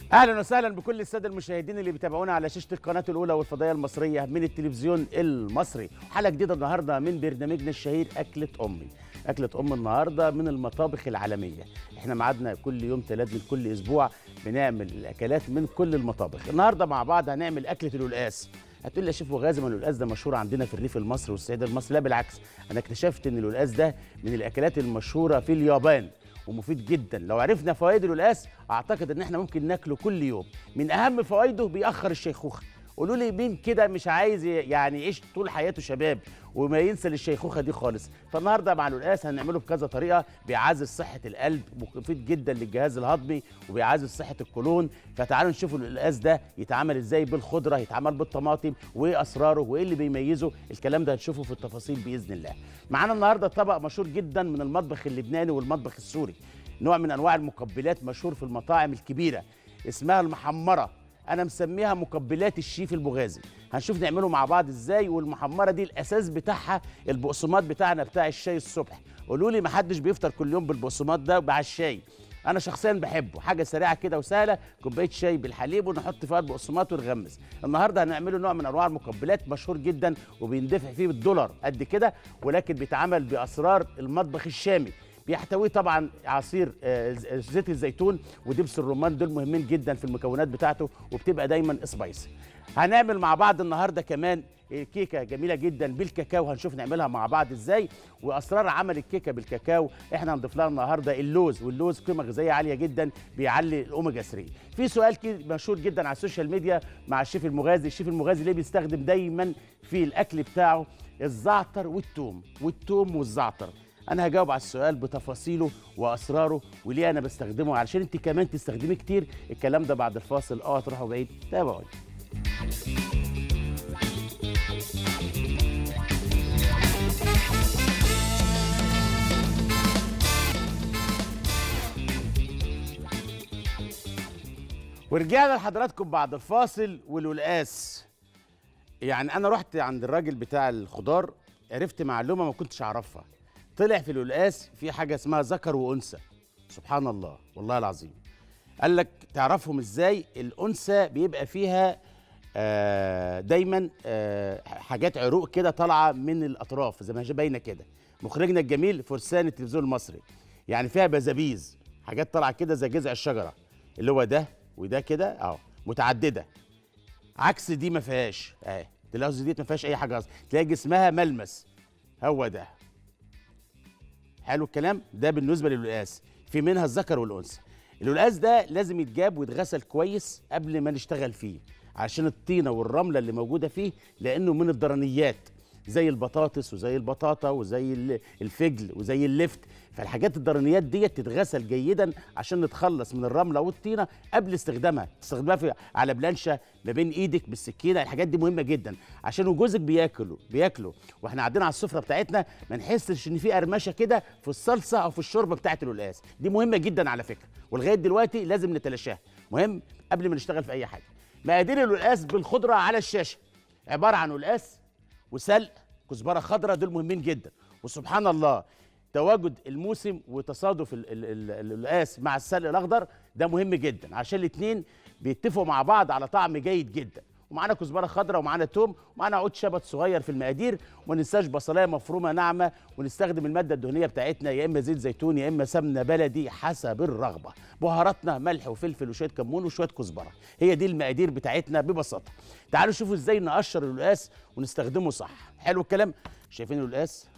اهلا وسهلا بكل الساده المشاهدين اللي بيتابعونا على شاشه القناه الاولى والفضائيه المصريه من التلفزيون المصري حلقه جديده النهارده من برنامجنا الشهير اكله امي اكله ام النهارده من المطابخ العالميه احنا معادنا كل يوم ثلاث من كل اسبوع بنعمل الاكلات من كل المطابخ النهارده مع بعض هنعمل اكله القلقاس هتقول لي يا شيف وغازي ما القلقاس ده مشهور عندنا في الريف المصري والصعيد المصري لا بالعكس انا اكتشفت ان القلقاس ده من الاكلات المشهوره في اليابان ومفيد جدا لو عرفنا فوائد القلقاس اعتقد ان احنا ممكن ناكله كل يوم من اهم فوائده بيأخر الشيخوخه قولوا لي مين كده مش عايز ي- يعني يعيش طول حياته شباب وما ينسى الشيخوخه دي خالص فالنهارده مع القلقاس هنعمله بكذا طريقه بيعزز صحه القلب مفيد جدا للجهاز الهضمي وبيعزز صحه القولون فتعالوا نشوفوا القلقاس ده يتعمل ازاي بالخضره يتعمل بالطماطم وايه اسراره وايه اللي بيميزه الكلام ده هنشوفه في التفاصيل باذن الله معانا النهارده طبق مشهور جدا من المطبخ اللبناني والمطبخ السوري نوع من انواع المقبلات مشهور في المطاعم الكبيره اسمها المحمره انا مسميها مقبلات الشيف البغازي هنشوف نعمله مع بعض ازاي والمحمره دي الاساس بتاعها البقسماط بتاعنا بتاع الشاي الصبح قولوا لي ما حدش بيفطر كل يوم بالبقسماط ده مع الشاي انا شخصيا بحبه حاجه سريعه كده وسهله كوبايه شاي بالحليب ونحط فيها البقسماط ونغمس النهارده هنعمله نوع من انواع المقبلات مشهور جدا وبيندفع فيه بالدولار قد كده ولكن بيتعمل باسرار المطبخ الشامي بيحتوي طبعا عصير آه، ز- زيت الزيتون ودبس الرمان دول مهمين جدا في المكونات بتاعته وبتبقى دايما سبايسي هنعمل مع بعض النهارده كمان كيكه جميله جدا بالكاكاو هنشوف نعملها مع بعض ازاي واسرار عمل الكيكه بالكاكاو احنا هنضيف لها النهارده اللوز واللوز قيمه غذائيه عاليه جدا بيعلي الاوميجا 3 في سؤال كي- مشهور جدا على السوشيال ميديا مع الشيف المغازي الشيف المغازي ليه بيستخدم دايما في الاكل بتاعه الزعتر والثوم والثوم والزعتر انا هجاوب على السؤال بتفاصيله واسراره وليه انا بستخدمه علشان انت كمان تستخدميه كتير الكلام ده بعد الفاصل اه تروحوا بعيد تابعوني ورجعنا لحضراتكم بعد الفاصل والقلقاس يعني انا رحت عند الراجل بتاع الخضار عرفت معلومه ما كنتش اعرفها طلع في القلقاس في حاجه اسمها ذكر وانثى سبحان الله والله العظيم قال لك تعرفهم ازاي الانثى بيبقى فيها آه دايما آه حاجات عروق كده طالعه من الاطراف زي ما هي باينه كده مخرجنا الجميل فرسان التلفزيون المصري يعني فيها بزابيز حاجات طالعه كده زي جذع الشجره اللي هو ده وده كده اه متعدده عكس دي ما فيهاش اهي تلاحظوا دي ما فيهاش اي حاجه اصلا تلاقي جسمها ملمس هو ده حلو الكلام ده بالنسبه للقلقاس في منها الذكر والانثى القلقاس ده لازم يتجاب ويتغسل كويس قبل ما نشتغل فيه عشان الطينه والرمله اللي موجوده فيه لانه من الضرنيات زي البطاطس وزي البطاطا وزي ال- الفجل وزي اللفت فالحاجات الضرنيات ديت تتغسل جيدا عشان نتخلص من الرمله والطينه قبل استخدامها تستخدمها في على بلانشه ما بين ايدك بالسكينه الحاجات دي مهمه جدا عشان وجوزك بياكلوا بياكلوا واحنا قاعدين على السفره بتاعتنا ما نحسش ان في قرمشه كده في الصلصه او في الشوربه بتاعه القلقاس دي مهمه جدا على فكره ولغايه دلوقتي لازم نتلاشاها مهم قبل ما نشتغل في اي حاجه مقادير القلقاس بالخضره على الشاشه عباره عن قلقاس وسلق كزبره خضراء دول مهمين جدا وسبحان الله تواجد الموسم وتصادف ال- ال- ال- القلقاس مع السلق الاخضر ده مهم جدا عشان الاثنين بيتفقوا مع بعض على طعم جيد جدا ومعانا كزبره خضراء ومعانا توم ومعانا عود شبت صغير في المقادير وما ننساش بصلايه مفرومه ناعمه ونستخدم الماده الدهنيه بتاعتنا يا اما زيت زيتون يا اما سمنه بلدي حسب الرغبه بهاراتنا ملح وفلفل وشويه كمون وشويه كزبره هي دي المقادير بتاعتنا ببساطه تعالوا شوفوا ازاي نقشر القلقاس ونستخدمه صح حلو الكلام شايفين القلقاس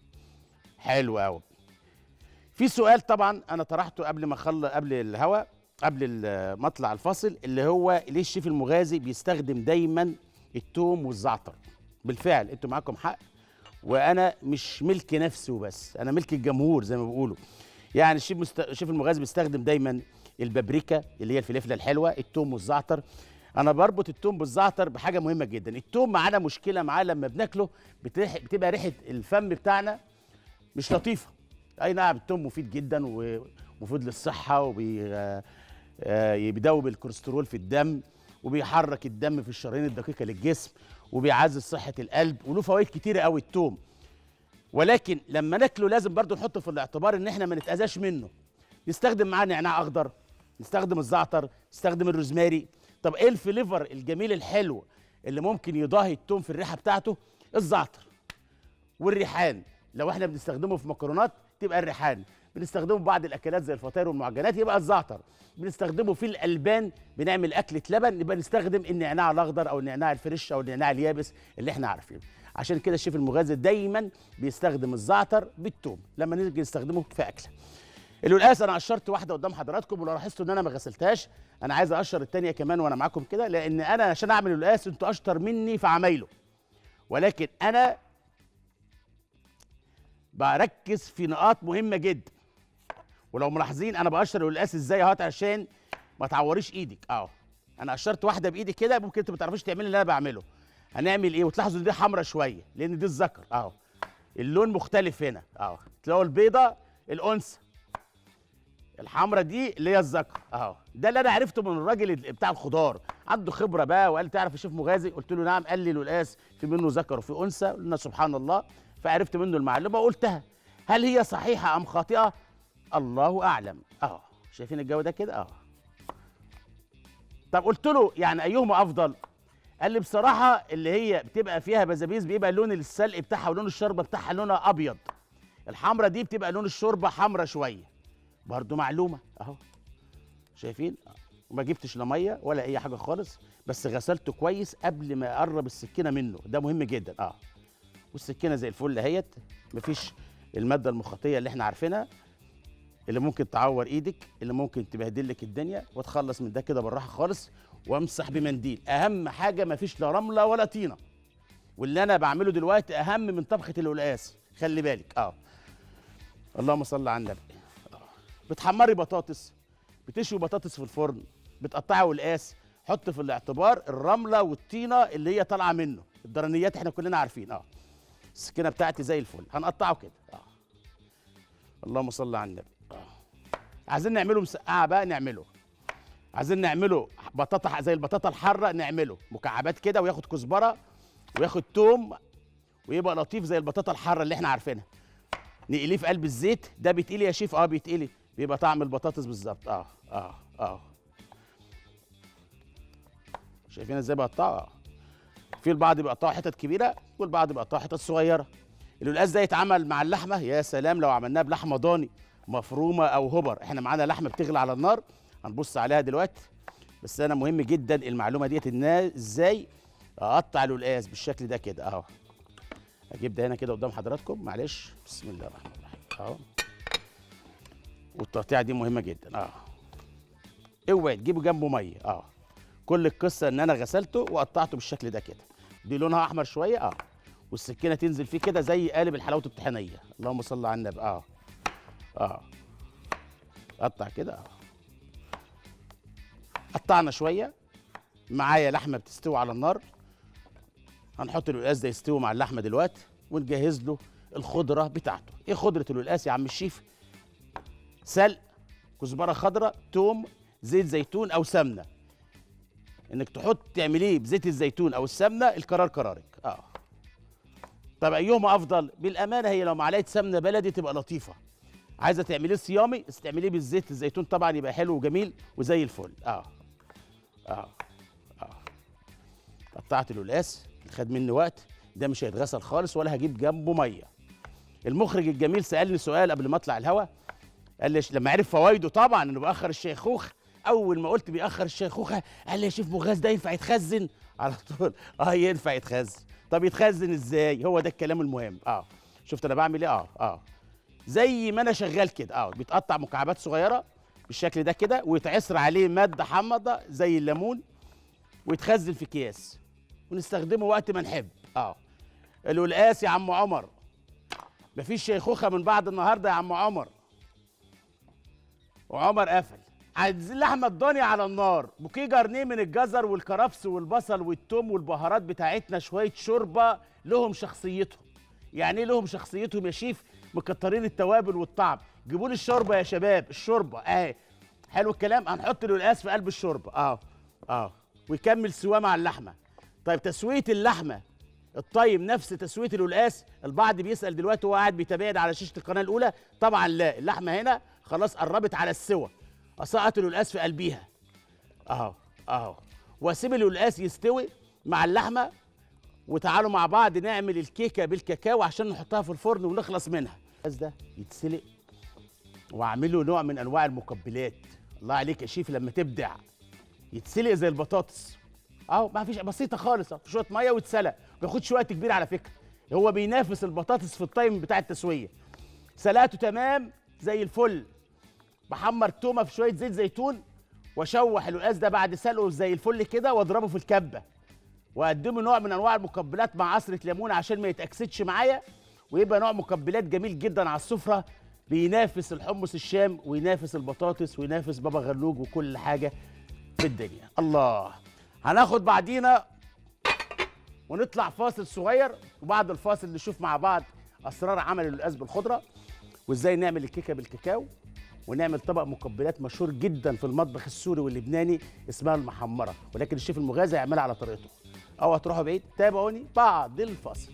حلو قوي في سؤال طبعا انا طرحته قبل ما اخلص قبل الهوا قبل ال- ما اطلع الفاصل اللي هو ليه الشيف المغازي بيستخدم دايما التوم والزعتر بالفعل انتوا معاكم حق وانا مش ملك نفسي وبس انا ملك الجمهور زي ما بيقولوا يعني الشيف مست... الشيف المغازي بيستخدم دايما البابريكا اللي هي الفلفله الحلوه التوم والزعتر انا بربط التوم بالزعتر بحاجه مهمه جدا التوم معانا مشكله معاه لما بناكله بتريح... بتبقى ريحه الفم بتاعنا مش لطيفه اي نعم التوم مفيد جدا ومفيد للصحه وبيدوب الكوليسترول في الدم وبيحرك الدم في الشرايين الدقيقه للجسم وبيعزز صحه القلب وله فوائد كتيره قوي التوم ولكن لما ناكله لازم برضو نحط في الاعتبار ان احنا ما نتاذاش منه نستخدم معاه نعناع اخضر نستخدم الزعتر نستخدم الروزماري طب ايه الفليفر الجميل الحلو اللي ممكن يضاهي التوم في الريحه بتاعته الزعتر والريحان لو احنا بنستخدمه في مكرونات تبقى الريحان بنستخدمه في بعض الاكلات زي الفطاير والمعجنات يبقى الزعتر بنستخدمه في الالبان بنعمل اكله لبن يبقى نستخدم النعناع الاخضر او النعناع الفريش او النعناع اليابس اللي احنا عارفينه عشان كده الشيف المغازي دايما بيستخدم الزعتر بالثوم لما نيجي نستخدمه في اكله القلقاس انا قشرت واحده قدام حضراتكم ولو لاحظتوا ان انا ما غسلتهاش انا عايز اقشر الثانيه كمان وانا معاكم كده لان انا عشان اعمل القلقاس انتوا اشطر مني في عمايله ولكن انا بركز في نقاط مهمه جدا ولو ملاحظين انا بقشر القلقاس ازاي اهوت عشان ما تعوريش ايدك اهو انا قشرت واحده بايدي كده ممكن انت ما تعرفيش تعملي اللي انا بعمله هنعمل ايه وتلاحظوا ان دي حمرا شويه لان دي الذكر اهو اللون مختلف هنا اهو تلاقوا البيضه الانثى الحمرا دي اللي هي الذكر اهو ده اللي انا عرفته من الراجل ال- بتاع الخضار عنده خبره بقى وقال تعرف يا شيف مغازي قلت له نعم قال لي القلقاس في منه ذكر وفي انثى قلنا سبحان الله فعرفت منه المعلومه وقلتها هل هي صحيحه ام خاطئه الله اعلم اهو شايفين الجو ده كده اهو طب قلت له يعني ايهما افضل قال لي بصراحه اللي هي بتبقى فيها بزابيز بيبقى لون السلق بتاعها ولون الشوربه بتاعها لونها ابيض الحمرا دي بتبقى لون الشوربه حمرا شويه برضو معلومه اهو شايفين وما جبتش لا ميه ولا اي حاجه خالص بس غسلته كويس قبل ما اقرب السكينه منه ده مهم جدا اه والسكينه زي الفل اهيت مفيش الماده المخاطيه اللي احنا عارفينها اللي ممكن تعور ايدك اللي ممكن تبهدل لك الدنيا واتخلص من ده كده بالراحه خالص وامسح بمنديل اهم حاجه مفيش لا رمله ولا طينه واللي انا بعمله دلوقتي اهم من طبخه القلقاس خلي بالك اه اللهم صل على النبي آه. بتحمري بطاطس بتشوي بطاطس في الفرن بتقطعي قلقاس حط في الاعتبار الرمله والطينه اللي هي طالعه منه الدرنيات احنا كلنا عارفين اه السكينه بتاعتي زي الفل هنقطعه كده اه اللهم صل على النبي اه عايزين نعمله مسقعه بقى نعمله عايزين نعمله بطاطا زي البطاطا الحاره نعمله مكعبات كده وياخد كزبره وياخد توم ويبقى لطيف زي البطاطا الحاره اللي احنا عارفينها نقليه في قلب الزيت ده بيتقلي يا شيف اه بيتقلي بيبقى طعم البطاطس بالظبط اه اه اه شايفين ازاي بقطعه اه في البعض بيقطعه حتت كبيره والبعض بيقطعه حتت صغيره القلقاس ده يتعمل مع اللحمه يا سلام لو عملناها بلحمه ضاني مفرومه او هبر احنا معانا لحمه بتغلي على النار هنبص عليها دلوقتي بس انا مهم جدا المعلومه ديت ان ازاي اقطع القلقاس بالشكل ده كده اهو اجيب ده هنا كده قدام حضراتكم معلش بسم الله الرحمن الرحيم اهو والتقطيعه دي مهمه جدا اه اوعي تجيبوا جنبه ميه اه كل القصه ان انا غسلته وقطعته بالشكل ده كده دي لونها احمر شويه اه والسكينه تنزل فيه كده زي قالب الحلاوه الطحينيه اللهم صل على النبي اه اه قطع كده اه قطعنا شويه معايا لحمه بتستوي على النار هنحط القلقاس ده يستوي مع اللحمه دلوقتي ونجهز له الخضره بتاعته ايه خضره القلقاس يا عم الشيف سلق كزبره خضراء توم زيت زيتون او سمنه انك تحط تعمليه بزيت الزيتون او السمنه القرار قرارك اه طب ايهما افضل بالامانه هي لو معلقه سمنه بلدي تبقى لطيفه عايزه تعمليه صيامي بس تعمليه بالزيت الزيتون طبعا يبقى حلو وجميل وزي الفل اه اه اه قطعت القلقاس خد مني وقت ده مش هيتغسل خالص ولا هجيب جنبه ميه المخرج الجميل سالني سؤال قبل ما اطلع الهوا قال لي لما عرف فوائده طبعا انه بيأخر الشيخوخه اول ما قلت بيأخر الشيخوخه قال لي يا شيف مغاز ده ينفع يتخزن على طول اه ينفع يتخزن طب يتخزن ازاي هو ده الكلام المهم اه شفت انا بعمل ايه اه اه زي ما انا شغال كده اه بيتقطع مكعبات صغيره بالشكل ده كده ويتعصر عليه ماده حامضه زي الليمون ويتخزن في اكياس ونستخدمه وقت ما نحب اه القلقاس يا عم عمر مفيش شيخوخه من بعد النهارده يا عم عمر وعمر قفل عايزين لحمه الضاني على النار بوكيه جرنيه من الجزر والكرفس والبصل والثوم والبهارات بتاعتنا شويه شوربه لهم شخصيتهم يعني ايه لهم شخصيتهم يا شيف مكترين التوابل والطعم جيبوا لي الشوربه يا شباب الشوربه اهي حلو الكلام هنحط القلقاس في قلب الشوربه اه اه ويكمل سواه مع اللحمه طيب تسويه اللحمه الطيب نفس تسويه القلقاس البعض بيسال دلوقتي وهو قاعد بيتابعني على شاشه القناه الاولى طبعا لا اللحمه هنا خلاص قربت على السوى اسقط القلقاس في قلبيها اهو اهو واسيب القلقاس يستوي مع اللحمه وتعالوا مع بعض نعمل الكيكه بالكاكاو عشان نحطها في الفرن ونخلص منها القلقاس ده يتسلق واعمله نوع من انواع المقبلات الله عليك يا شيف لما تبدع يتسلق زي البطاطس اهو ما فيش بسيطه خالص اهو شويه ميه واتسلق ما بياخدش وقت كبير على فكره هو بينافس البطاطس في التايم بتاع التسويه سلقته تمام زي الفل بحمر تومه في شويه زيت زيتون واشوح القلقاس ده بعد سلقه زي الفل كده واضربه في الكبه واقدمه نوع من انواع المقبلات مع عصره ليمون عشان ما يتاكسدش معايا ويبقى نوع مقبلات جميل جدا على السفره بينافس الحمص الشام وينافس البطاطس وينافس بابا غنوج وكل حاجه في الدنيا الله هناخد بعدينا ونطلع فاصل صغير وبعد الفاصل نشوف مع بعض اسرار عمل القلقاس بالخضره وازاي نعمل الكيكه بالكاكاو ونعمل طبق مقبلات مشهور جدا في المطبخ السوري واللبناني اسمها المحمره ولكن الشيف المغازي هيعملها على طريقته او هتروحوا بعيد تابعوني بعد الفاصل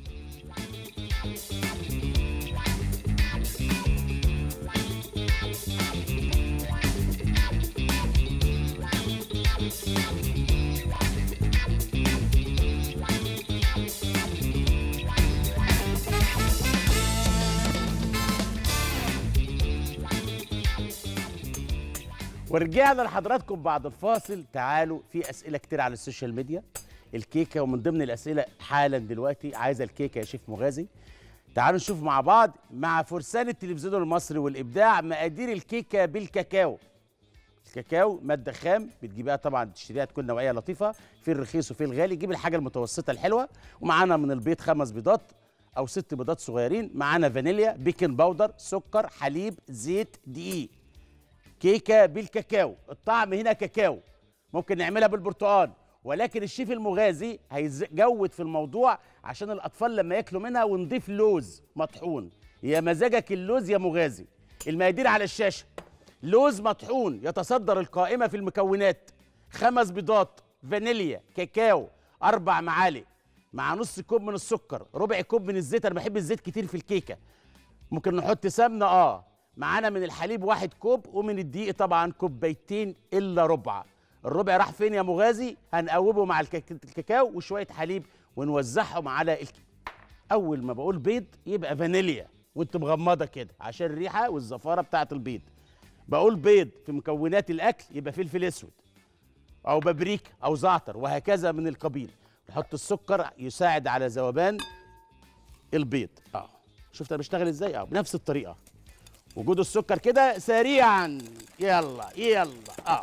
ورجعنا لحضراتكم بعد الفاصل تعالوا في اسئله كتير على السوشيال ميديا الكيكه ومن ضمن الاسئله حالا دلوقتي عايزه الكيكه يا شيف مغازي تعالوا نشوف مع بعض مع فرسان التلفزيون المصري والابداع مقادير الكيكه بالكاكاو الكاكاو ماده خام بتجيبها طبعا تشتريها تكون نوعيه لطيفه في الرخيص وفي الغالي جيب الحاجه المتوسطه الحلوه ومعانا من البيض خمس بيضات او ست بيضات صغيرين معانا فانيليا بيكنج باودر سكر حليب زيت دقيق كيكه بالكاكاو الطعم هنا كاكاو ممكن نعملها بالبرتقال ولكن الشيف المغازي هيجود في الموضوع عشان الاطفال لما ياكلوا منها ونضيف لوز مطحون يا مزاجك اللوز يا مغازي المقادير على الشاشه لوز مطحون يتصدر القائمه في المكونات خمس بيضات فانيليا كاكاو اربع معالق مع نص كوب من السكر ربع كوب من الزيت انا بحب الزيت كتير في الكيكه ممكن نحط سمنه اه معانا من الحليب واحد كوب ومن الدقيق طبعا كوبايتين الا ربع الربع راح فين يا مغازي هنقوبه مع الكاك- الكاكاو وشويه حليب ونوزعهم على الك... اول ما بقول بيض يبقى فانيليا وانت مغمضه كده عشان الريحه والزفاره بتاعه البيض بقول بيض في مكونات الاكل يبقى فلفل اسود او بابريكا او زعتر وهكذا من القبيل نحط السكر يساعد على ذوبان البيض اه شفت انا بشتغل ازاي اه بنفس الطريقه وجود السكر كده سريعا يلا يلا اه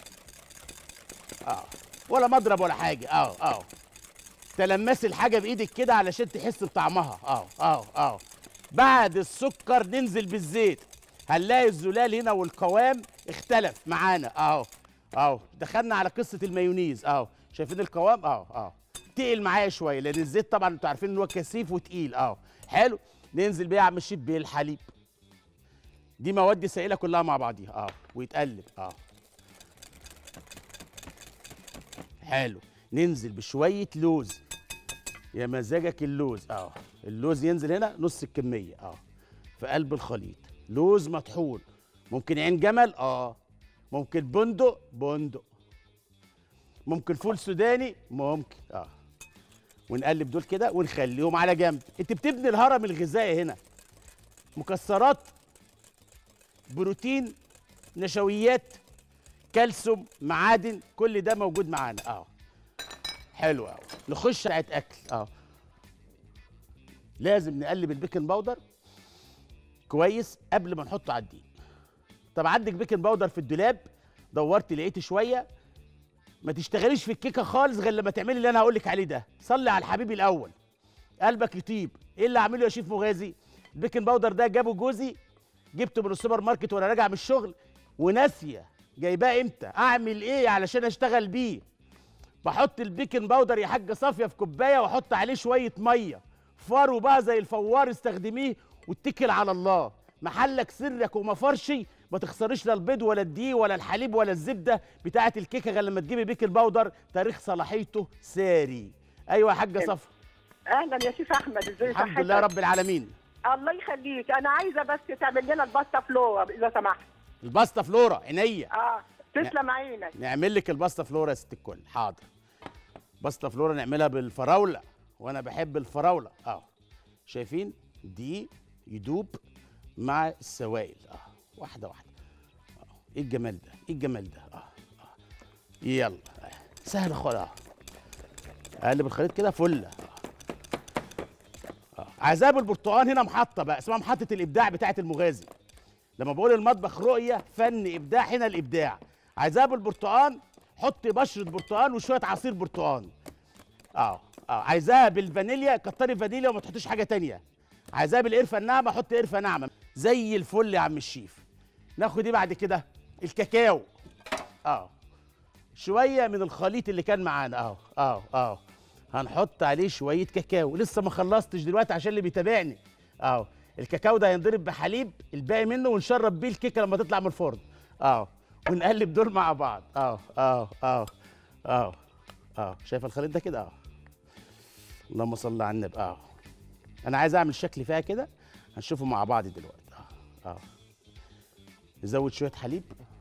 اه ولا مضرب ولا حاجه اه اه تلمسي الحاجه بايدك كده علشان تحس بطعمها اه اه اه بعد السكر ننزل بالزيت هنلاقي الزلال هنا والقوام اختلف معانا اهو اهو دخلنا على قصه المايونيز اهو شايفين القوام اهو اهو تقل معايا شويه لان الزيت طبعا انتوا عارفين ان هو كثيف وتقيل اهو حلو ننزل بيه يا عم الشيف بالحليب دي مواد سائله كلها مع بعضيها اه ويتقلب اه حلو ننزل بشويه لوز يا مزاجك اللوز اه اللوز ينزل هنا نص الكميه اه في قلب الخليط لوز مطحون ممكن عين جمل اه ممكن بندق بندق ممكن فول سوداني ممكن اه ونقلب دول كده ونخليهم على جنب انت بتبني الهرم الغذائي هنا مكسرات بروتين نشويات كالسيوم معادن كل ده موجود معانا اه حلو قوي نخش على اكل اه لازم نقلب البيكنج باودر كويس قبل ما نحطه على الدقيق طب عندك بيكنج باودر في الدولاب دورت لقيت شويه ما تشتغليش في الكيكه خالص غير لما تعملي اللي انا هقول لك عليه ده صلي على الحبيب الاول قلبك يطيب ايه اللي اعمله يا شيف مغازي البيكنج باودر ده جابه جوزي جبته من السوبر ماركت وانا راجع من الشغل وناسيه جايباه امتى اعمل ايه علشان اشتغل بيه بحط البيكنج باودر يا حاجه صافيه في كوبايه واحط عليه شويه ميه فارو بقى زي الفوار استخدميه واتكل على الله محلك سرك وما فرشي ما تخسريش لا البيض ولا الدقيق ولا الحليب ولا الزبده بتاعه الكيكه غير لما تجيبي بيكنج باودر تاريخ صلاحيته ساري ايوه يا حاجه صفا اهلا يا شيخ احمد ازي الحمد لله صحتك؟ رب العالمين الله يخليك انا عايزه بس تعمل لنا الباستا فلو اذا سمحت الباستا فلورا عينيا اه تسلم عينك نعمل لك الباستا فلورا يا ست الكل حاضر باستا فلورا نعملها بالفراوله وانا بحب الفراوله اه شايفين دي يدوب مع السوائل اه واحده واحده آه. ايه الجمال ده ايه الجمال ده اه, آه. يلا آه. سهل خالص اه اقلب الخليط كده فله آه. عذاب البرتقال هنا محطه بقى اسمها محطه الابداع بتاعه المغازي لما بقول المطبخ رؤيه فن ابداع هنا الابداع عذاب البرتقال حطي بشره برتقال وشويه عصير برتقال اه اه عايزاها بالفانيليا كتري فانيليا وما تحطيش حاجه تانية عايزاها بالقرفه الناعمه حطي قرفه ناعمه زي الفل يا عم الشيف ناخد ايه بعد كده الكاكاو اه شويه من الخليط اللي كان معانا اهو اهو اهو هنحط عليه شويه كاكاو لسه ما خلصتش دلوقتي عشان اللي بيتابعني اهو الكاكاو ده هينضرب بحليب الباقي منه ونشرب بيه الكيكه لما تطلع من الفرن اهو ونقلب دول مع بعض اهو اهو اهو اهو اهو شايف الخليط ده كده اهو اللهم صل على النبي اهو انا عايز اعمل شكل فيها كده هنشوفه مع بعض دلوقتي اهو اهو نزود شويه حليب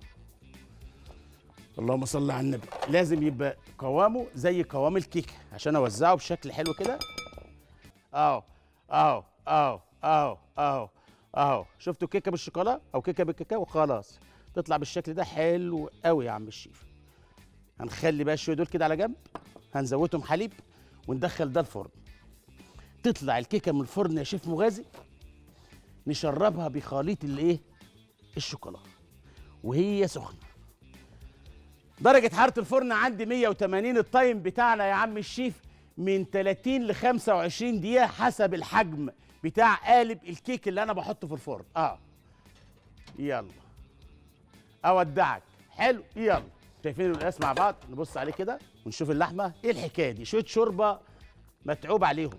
اللهم صل على النبي لازم يبقى قوامه زي قوام الكيكه عشان اوزعه بشكل حلو كده اهو اهو اهو اهو اهو اهو شفتوا كيكه بالشوكولا او كيكه بالكاكاو خلاص تطلع بالشكل ده حلو قوي يا عم الشيف هنخلي بقى شويه دول كده على جنب هنزودهم حليب وندخل ده الفرن تطلع الكيكه من الفرن يا شيف مغازي نشربها بخليط الايه الشوكولا وهي سخنه درجة حرارة الفرن عندي 180 التايم بتاعنا يا عم الشيف من 30 ل 25 دقيقة حسب الحجم بتاع قالب الكيك اللي أنا بحطه في الفرن اه يلا أودعك حلو يلا شايفين القلقاس مع بعض نبص عليه كده ونشوف اللحمة ايه الحكاية دي شوية شوربة متعوب عليهم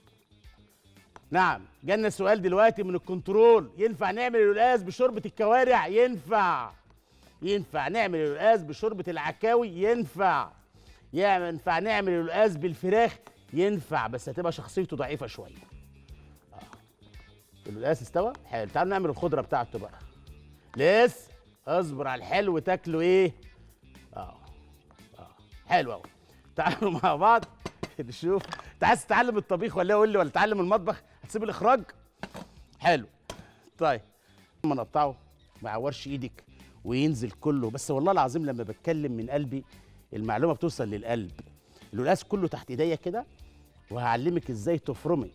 نعم جالنا سؤال دلوقتي من الكنترول ينفع نعمل القلقاس بشوربة الكوارع ينفع ينفع نعمل القلقاس بشوربة العكاوي ينفع ينفع نعمل القلقاس بالفراخ ينفع بس هتبقى شخصيته ضعيفة شوية آه. القلقاس استوى حلو تعالوا نعمل الخضرة بتاعته بقى لسه اصبر على الحلو تاكله ايه اه اه حلو قوي تعالوا مع بعض نشوف انت عايز تتعلم الطبيخ ولا إيه؟ قول لي ولا تتعلم المطبخ هتسيب الاخراج حلو طيب لما نقطعه ما يعورش ايدك وينزل كله بس والله العظيم لما بتكلم من قلبي المعلومه بتوصل للقلب القلقاس كله تحت ايديا كده وهعلمك ازاي تفرمي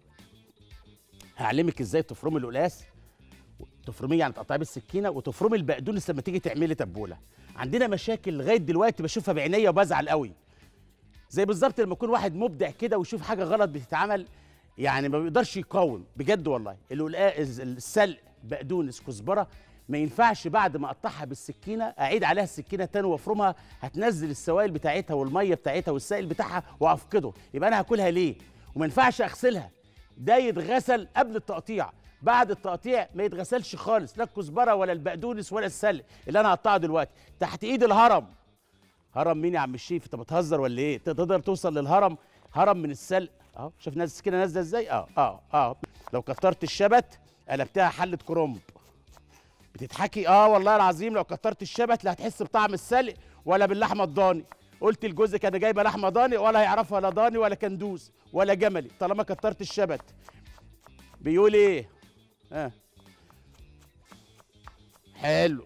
هعلمك ازاي تفرمي القلقاس تفرميه يعني تقطعيه بالسكينه وتفرمي البقدونس لما تيجي تعملي تبوله عندنا مشاكل لغايه دلوقتي بشوفها بعينيا وبزعل قوي زي بالظبط لما يكون واحد مبدع كده ويشوف حاجه غلط بتتعمل يعني ما بيقدرش يقاوم بجد والله القلقاس السلق بقدونس كزبره ما ينفعش بعد ما اقطعها بالسكينه اعيد عليها السكينه تاني وافرمها هتنزل السوائل بتاعتها والميه بتاعتها والسائل بتاعها وافقده يبقى انا هاكلها ليه وما ينفعش اغسلها ده يتغسل قبل التقطيع بعد التقطيع ما يتغسلش خالص لا الكزبره ولا البقدونس ولا السلق اللي انا هقطعه دلوقتي تحت ايد الهرم هرم مين يا عم الشيف انت بتهزر ولا ايه تقدر توصل للهرم هرم من السلق اهو شوف ناس السكينه نازله ازاي اه اه اه لو كترت الشبت قلبتها حله كرنب بتضحكي اه والله العظيم لو كترت الشبت لا هتحس بطعم السلق ولا باللحمه الضاني قلت لجوزك انا جايبه لحمه ضاني ولا هيعرفها لا ضاني ولا كندوز ولا جملي طالما كترت الشبت بيقول ايه اه حلو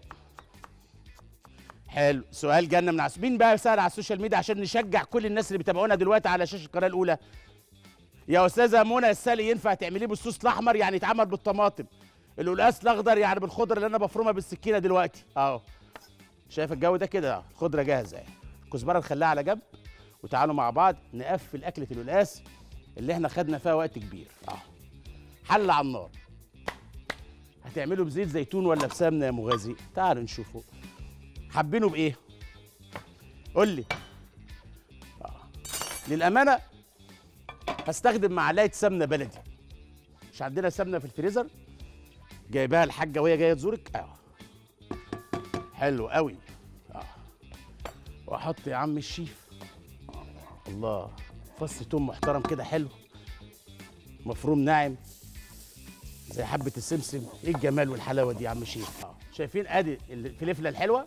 حلو سؤال جالنا من عس... مين بقى سأل على السوشيال ميديا عشان نشجع كل الناس اللي بيتابعونا دلوقتي على شاشه القناه الاولى يا استاذه منى السلق ينفع تعمليه بالصوص الاحمر يعني يتعمل بالطماطم القلقاس الاخضر يعني بالخضره اللي انا بفرمها بالسكينه دلوقتي اهو شايف الجو ده كده اهو الخضره جاهزه اهي الكزبره نخليها على جنب وتعالوا مع بعض نقفل اكله القلقاس اللي احنا خدنا فيها وقت كبير اهو حل على النار هتعمله بزيت زيتون ولا بسمنه يا مغازي تعالوا نشوفه حابينه بايه قول لي آه. للامانه هستخدم معلقه سمنه بلدي مش عندنا سمنه في الفريزر جايباها الحاجه وهي جايه تزورك اه حلو قوي اه واحط يا عم الشيف الله فص توم محترم كده حلو مفروم ناعم زي حبه السمسم ايه الجمال والحلاوه دي يا عم الشيف اه شايفين ادي الفلفله الحلوه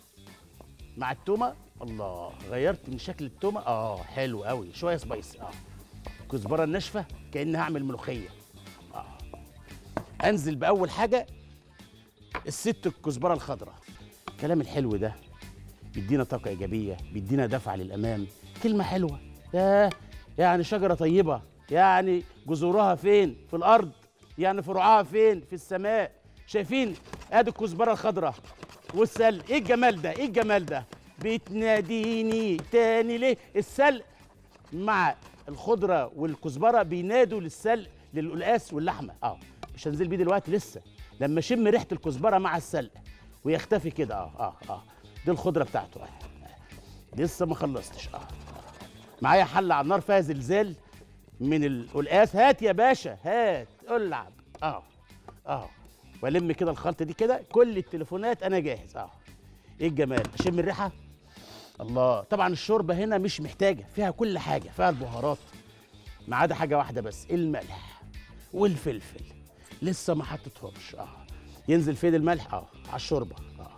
مع التومه الله غيرت من شكل التومه اه حلو قوي شويه سبايسي اه كزبره الناشفه كاني هعمل ملوخيه اه انزل باول حاجه الست الكزبره الخضراء الكلام الحلو ده بيدينا طاقه ايجابيه بيدينا دفعه للامام كلمه حلوه ياه يعني شجره طيبه يعني جذورها فين في الارض يعني فروعها فين في السماء شايفين ادي الكزبره الخضراء والسل ايه الجمال ده ايه الجمال ده بتناديني تاني ليه السلق مع الخضره والكزبره بينادوا للسلق للقلقاس واللحمه اه مش هنزل بيه دلوقتي لسه لما اشم ريحه الكزبره مع السلق ويختفي كده اه اه اه دي الخضره بتاعته اه لسه ما خلصتش اه معايا حله على النار فيها زلزال من القلقاس هات يا باشا هات العب اه اه والم كده الخلطه دي كده كل التليفونات انا جاهز اه ايه الجمال اشم الريحه الله طبعا الشوربه هنا مش محتاجه فيها كل حاجه فيها البهارات ما عدا حاجه واحده بس الملح والفلفل لسه ما حطيتهمش اه ينزل فين الملح اه على الشوربه اه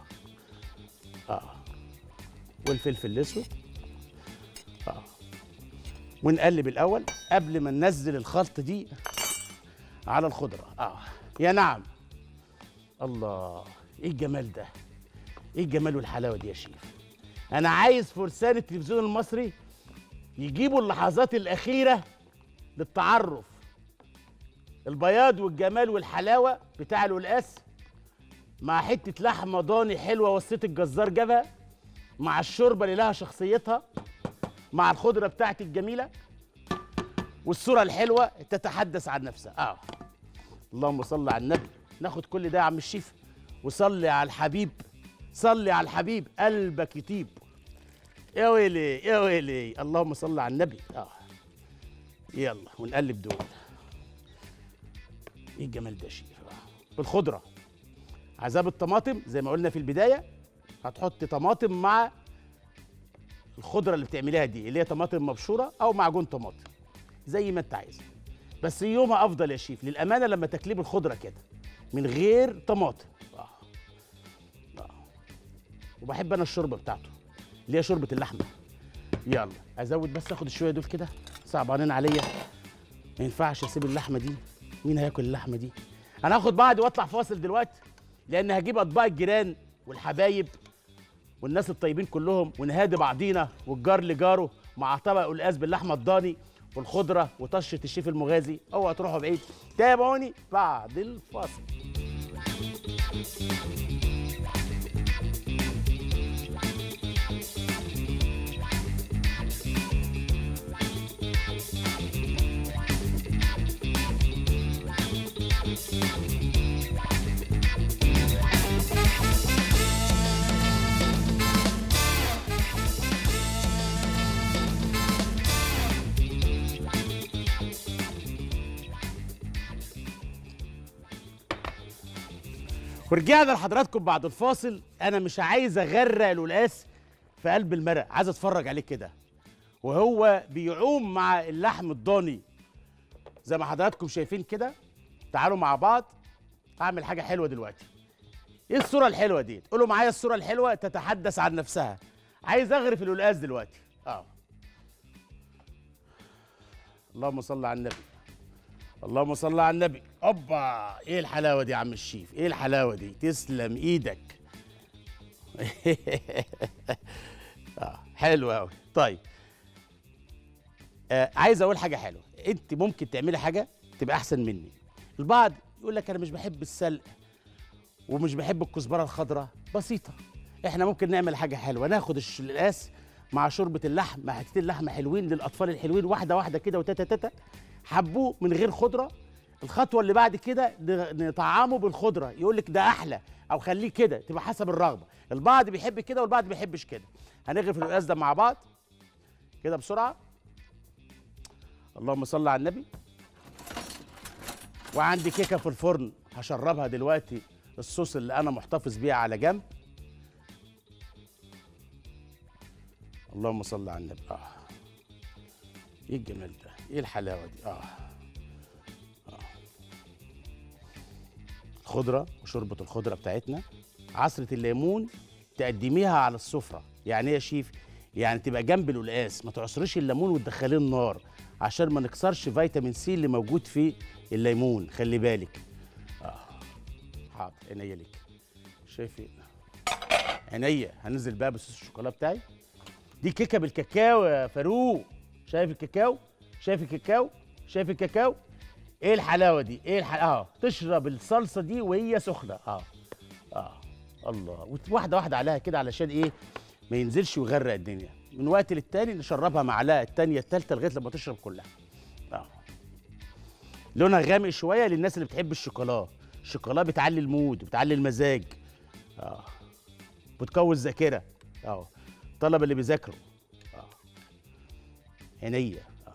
اه والفلفل الاسود اه ونقلب الاول قبل ما ننزل الخلطه دي على الخضره اه يا نعم الله ايه الجمال ده ايه الجمال والحلاوه دي يا شيف انا عايز فرسان التلفزيون المصري يجيبوا اللحظات الاخيره للتعرف البياض والجمال والحلاوه بتاع القلقاس مع حته لحمه ضاني حلوه وسط الجزار جابها مع الشوربه اللي لها شخصيتها مع الخضره بتاعتي الجميله والصوره الحلوه تتحدث عن نفسها اه اللهم صل على النبي ناخد كل ده يا عم الشيف وصلي على الحبيب صلي على الحبيب قلبك يطيب يا ويلي يا ويلي اللهم صل على النبي اه يلا ونقلب دول ايه الجمال ده يا شيف آه. بالخضره عذاب الطماطم زي ما قلنا في البدايه هتحط طماطم مع الخضره اللي بتعمليها دي اللي هي طماطم مبشوره او معجون طماطم زي ما انت عايز بس يومها افضل يا شيف للامانه لما تكليب الخضره كده من غير طماطم آه. آه. وبحب انا الشوربه بتاعته اللي هي شوربه اللحمه يلا ازود بس اخد الشويه دول كده صعبانين عليا ما ينفعش اسيب اللحمه دي مين هياكل اللحمه دي انا هاخد بعضي واطلع فاصل دلوقتي لان هجيب اطباق الجيران والحبايب والناس الطيبين كلهم ونهادي بعضينا والجار لجاره مع طبق قلقاس باللحمه الضاني والخضره وطشه الشيف المغازي اوعوا تروحوا بعيد تابعوني بعد الفاصل ورجعنا لحضراتكم بعد الفاصل انا مش عايز اغرق القلقاس في قلب المرق عايز اتفرج عليه كده وهو بيعوم مع اللحم الضاني زي ما حضراتكم شايفين كده تعالوا مع بعض اعمل حاجه حلوه دلوقتي ايه الصوره الحلوه دي قولوا معايا الصوره الحلوه تتحدث عن نفسها عايز اغرف القلقاس دلوقتي اه اللهم صل على النبي اللهم صل على النبي اوبا ايه الحلاوه دي يا عم الشيف ايه الحلاوه دي تسلم ايدك اه حلو قوي طيب آه عايز اقول حاجه حلوه انت ممكن تعملي حاجه تبقى احسن مني البعض يقول لك انا مش بحب السلق ومش بحب الكزبره الخضراء بسيطه احنا ممكن نعمل حاجه حلوه ناخد الش- القلقاس مع شوربه اللحم مع حتتين لحمه حلوين للاطفال الحلوين واحده واحده كده وتاتا تاتا حبوه من غير خضره الخطوه اللي بعد كده ن- نطعمه بالخضره يقول لك ده احلى او خليه كده تبقى حسب الرغبه البعض بيحب كده والبعض ما بيحبش كده هنغرف القلقاس ده مع بعض كده بسرعه اللهم صل على النبي وعندي كيكه في الفرن هشربها دلوقتي الصوص اللي انا محتفظ بيه على جنب اللهم صل على النبي اه ايه الجمال ده ايه الحلاوه دي اه اه خضره وشوربه الخضره بتاعتنا عصره الليمون تقدميها على السفره يعني ايه يا شيف يعني تبقى جنب القلقاس ما تعصريش الليمون وتدخليه النار عشان ما نكسرش فيتامين سي اللي موجود في الليمون خلي بالك اه حاضر عينيا ليك شايف ايه عينيا هنزل بقى بصوص الشوكولاته بتاعي دي كيكه بالكاكاو يا فاروق شايف الكاكاو شايف الكاكاو شايف الكاكاو ايه الحلاوه دي ايه الحلاوه اه تشرب الصلصه دي وهي سخنه اه اه الله واحده واحده عليها كده علشان ايه ما ينزلش ويغرق الدنيا من وقت للتاني نشربها معلقه التانيه التالته لغايه لما تشرب كلها اه لونها غامق شويه للناس اللي بتحب الشوكولا الشوكولا بتعلي المود وبتعلي المزاج اه بتقوي الذاكره اه الطلبه اللي بيذاكروا اه عينيا اه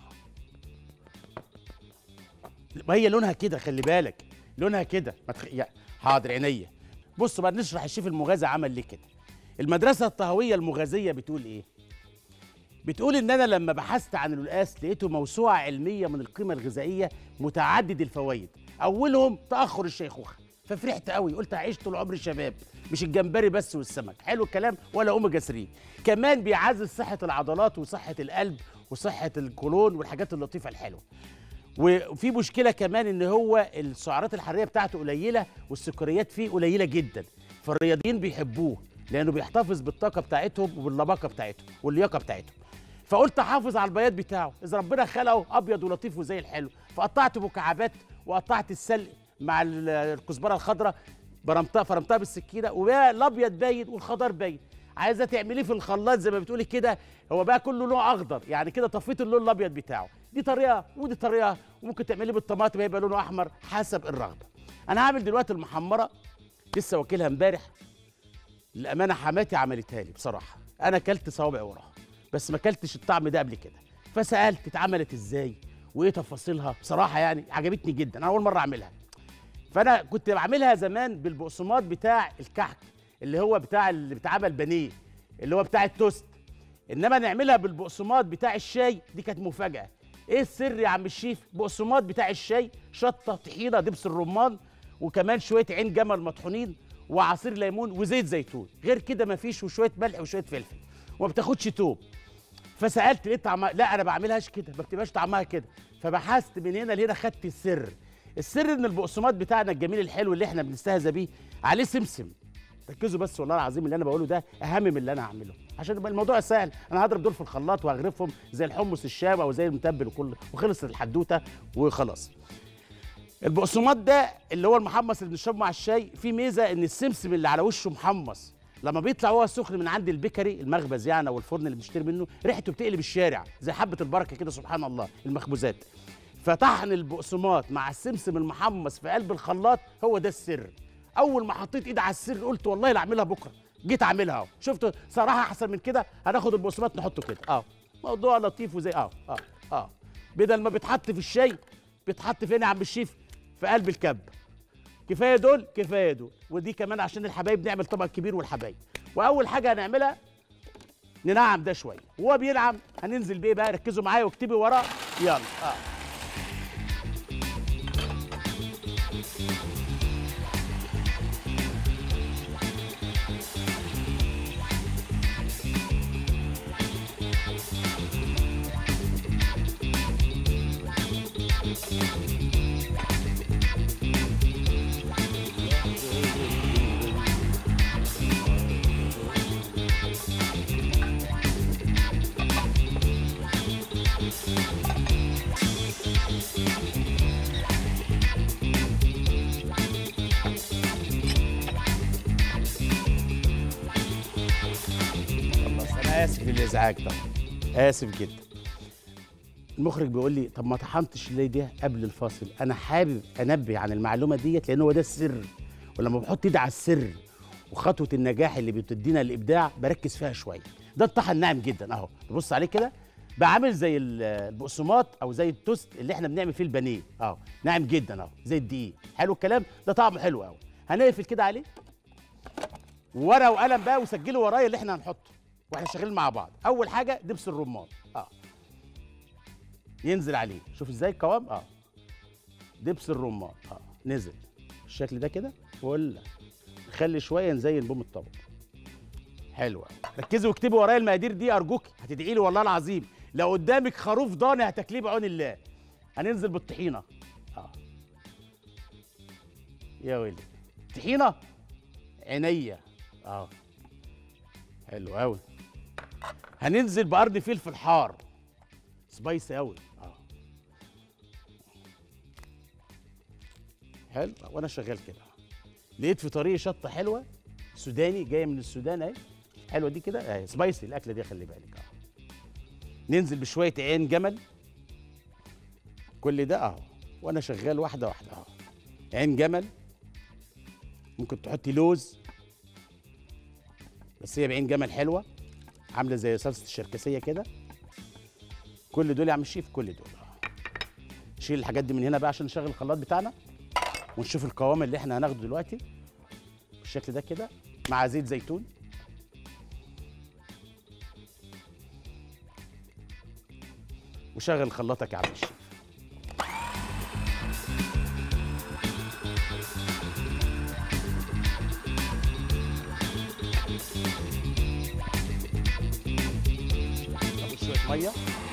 ما هي لونها كده خلي بالك لونها كده ما تخ... يا حاضر عينيا بصوا بقى نشرح الشيف المغازي عمل ليه كده المدرسه الطهويه المغازيه بتقول ايه بتقول ان انا لما بحثت عن القلقاس لقيته موسوعه علميه من القيمه الغذائيه متعدد الفوائد اولهم تاخر الشيخوخه ففرحت قوي قلت هعيش طول عمري شباب مش الجمبري بس والسمك حلو الكلام ولا اوميجا 3 كمان بيعزز صحه العضلات وصحه القلب وصحه الكولون والحاجات اللطيفه الحلوه وفي مشكله كمان ان هو السعرات الحراريه بتاعته قليله والسكريات فيه قليله جدا فالرياضيين بيحبوه لانه بيحتفظ بالطاقه بتاعتهم وباللباقه بتاعتهم واللياقه بتاعتهم فقلت احافظ على البياض بتاعه اذا ربنا خلقه ابيض ولطيف وزي الحلو فقطعت مكعبات وقطعت السلق مع ال- الكزبره الخضراء برمتها فرمتها بالسكينه وبقى الابيض باين والخضار باين عايزه تعمليه في الخلاط زي ما بتقولي كده هو بقى كله لون اخضر يعني كده طفيت اللون الابيض بتاعه دي طريقه ودي طريقه وممكن تعمليه بالطماطم هيبقى لونه احمر حسب الرغبه انا هعمل دلوقتي المحمره لسه واكلها امبارح للامانه حماتي عملتها لي بصراحه انا اكلت صوابع وراها بس ما اكلتش الطعم ده قبل كده فسالت اتعملت ازاي وايه تفاصيلها بصراحه يعني عجبتني جدا انا اول مره اعملها فانا كنت بعملها زمان بالبقسماط بتاع الكحك اللي هو بتاع اللي بيتعمل بانيه اللي هو بتاع التوست انما نعملها بالبقسماط بتاع الشاي دي كانت مفاجاه ايه السر يا عم الشيف بقسماط بتاع الشاي شطه طحينه دبس الرمان وكمان شويه عين جمل مطحونين وعصير ليمون وزيت زيتون غير كده مفيش وشويه ملح وشويه فلفل وما بتاخدش توم فسالت لقيت طعمها لا انا بعملهاش كده ما بتبقاش طعمها كده فبحثت من هنا لهنا خدت السر السر ان البقسماط بتاعنا الجميل الحلو اللي احنا بنستهزى بيه عليه سمسم ركزوا بس والله العظيم اللي انا بقوله ده اهم من اللي انا هعمله عشان يبقى الموضوع سهل انا هضرب دول في الخلاط وهغرفهم زي الحمص الشام او زي المتبل وكل وخلصت الحدوته وخلاص البقسماط ده اللي هو المحمص اللي بنشربه مع الشاي فيه ميزه ان السمسم اللي على وشه محمص لما بيطلع هو سخن من عند البيكري المخبز يعني او الفرن اللي بنشتري منه ريحته بتقلب الشارع زي حبه البركه كده سبحان الله المخبوزات فطحن البقسماط مع السمسم المحمص في قلب الخلاط هو ده السر اول ما حطيت ايدي على السر قلت والله لا اعملها بكره جيت اعملها اهو شفت صراحه احسن من كده هناخد البقسماط نحطه كده اه موضوع لطيف وزي اه اه اه بدل ما بيتحط في الشاي بيتحط فين يا عم الشيف في قلب الكب كفايه دول كفايه دول ودي كمان عشان الحبايب نعمل طبق كبير والحبايب واول حاجه هنعملها ننعم ده شويه وهو بينعم هننزل بيه بقى ركزوا معايا واكتبي وراه يلا اه خلاص انا اسف للازعاج طبعا اسف جدا المخرج بيقول لي طب ما طحنتش ليه ده قبل الفاصل انا حابب انبه عن المعلومه ديت لان هو ده السر ولما بحط ايدي على السر وخطوه النجاح اللي بتدينا الابداع بركز فيها شويه ده الطحن ناعم جدا اهو ببص عليه كده بقى عامل زي ال- البقسماط او زي التوست اللي احنا بنعمل فيه البانيه اهو ناعم جدا اهو زي الدقيق حلو الكلام ده طعمه حلو قوي هنقفل كده عليه ورقه وقلم بقى وسجلوا ورايا اللي احنا هنحطه واحنا شغالين مع بعض اول حاجه دبس الرمان اه ينزل عليه شوف ازاي القوام اه دبس الرمان اه نزل بالشكل ده كده ولا خلي شويه نزين بوم الطبق حلوه ركزوا واكتبوا ورايا المقادير دي ارجوك هتدعي لي والله العظيم لو قدامك خروف ضاني هتاكليه بعون الله هننزل بالطحينه اه يا ويلي طحينه عينيا اه حلو قوي هننزل بقرن فلفل حار سبايسي قوي اه حلو وانا شغال كده لقيت في طريقي شطه حلوه سوداني جايه من السودان اهي حلوه دي كده اهي سبايسي الاكله دي خلي بالك اه ننزل بشويه عين جمل كل ده اهو وانا شغال واحده واحده اهو عين جمل ممكن تحطي لوز بس هي بعين جمل حلوه عامله زي صلصه الشركسيه كده كل دول يا عم الشيف كل دول اه شيل الحاجات دي من هنا بقى عشان نشغل الخلاط بتاعنا ونشوف القوام اللي احنا هناخده دلوقتي بالشكل ده كده مع زيت زيتون وشغل خلاطك يا عم الشيف أضيف شوية مية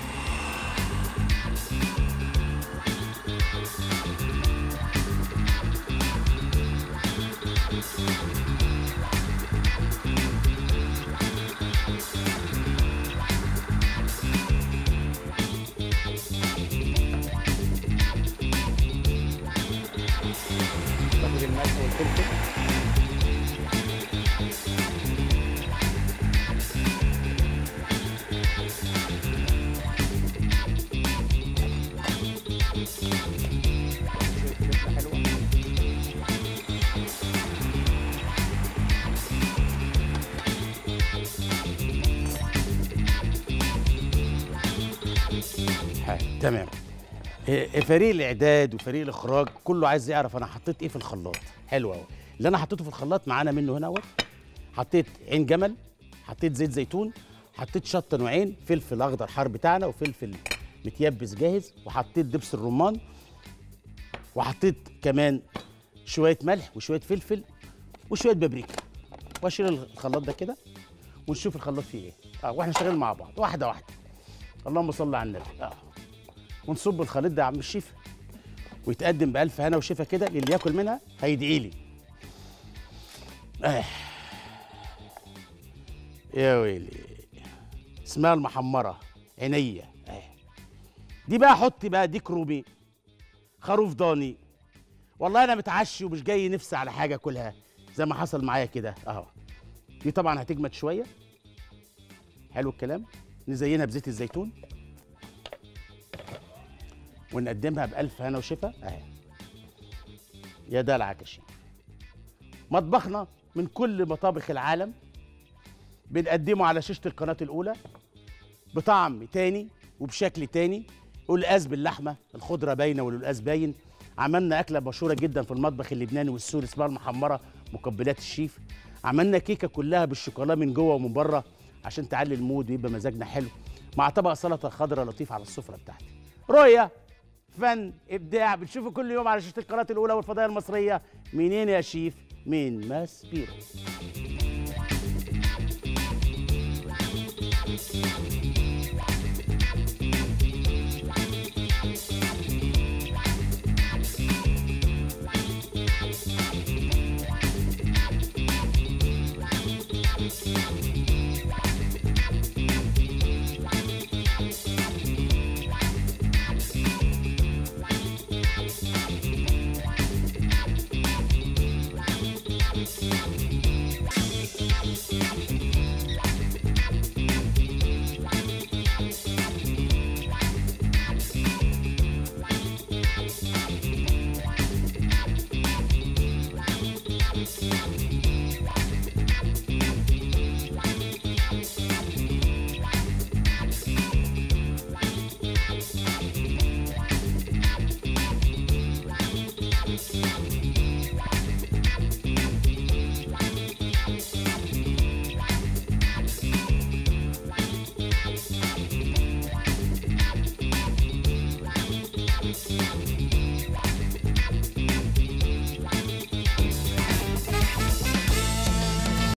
باخد الملح والفلفل شوية فلفلة حلوة حلو تمام إيه، فريق الاعداد وفريق الاخراج كله عايز يعرف انا حطيت ايه في الخلاط حلو قوي اللي انا حطيته في الخلاط معانا منه هنا اهوت حطيت عين جمل حطيت زيت زيتون حطيت شطه نوعين فلفل اخضر حار بتاعنا وفلفل متيبس جاهز وحطيت دبس الرمان وحطيت كمان شويه ملح وشويه فلفل وشويه بابريكا واشيل الخلاط ده كده ونشوف الخلاط فيه ايه اه واحنا شغالين مع بعض واحده واحده اللهم صل على النبي اه ونصب الخليط ده يا عم الشيف ويتقدم بألف هنا وشفا كده للي ياكل منها هيدعي لي آه. يا ويلي اسمها المحمرة عينيا آه. دي بقى حطي بقى ديك رومي خروف ضاني والله انا متعشي ومش جاي نفسي على حاجه كلها زي ما حصل معايا كده اهو دي طبعا هتجمد شويه حلو الكلام نزينها بزيت الزيتون ونقدمها بألف هنا وشفا اهي يا دلعك يا شيف مطبخنا من كل مطابخ العالم بنقدمه على شاشة القناة الأولى بطعم تاني وبشكل تاني قلقاس باللحمة الخضرة باينة والقلقاس باين عملنا أكلة مشهورة جدا في المطبخ اللبناني والسوري اسمها المحمرة مقبلات الشيف عملنا كيكة كلها بالشوكولا من جوه ومن بره عشان تعلي المود ويبقى مزاجنا حلو مع طبق سلطة خضراء لطيف على السفرة بتاعتي رؤية فن ابداع بتشوفه كل يوم على شاشه القناه الاولى والفضائيه المصريه منين يا شيف من ماس بيرو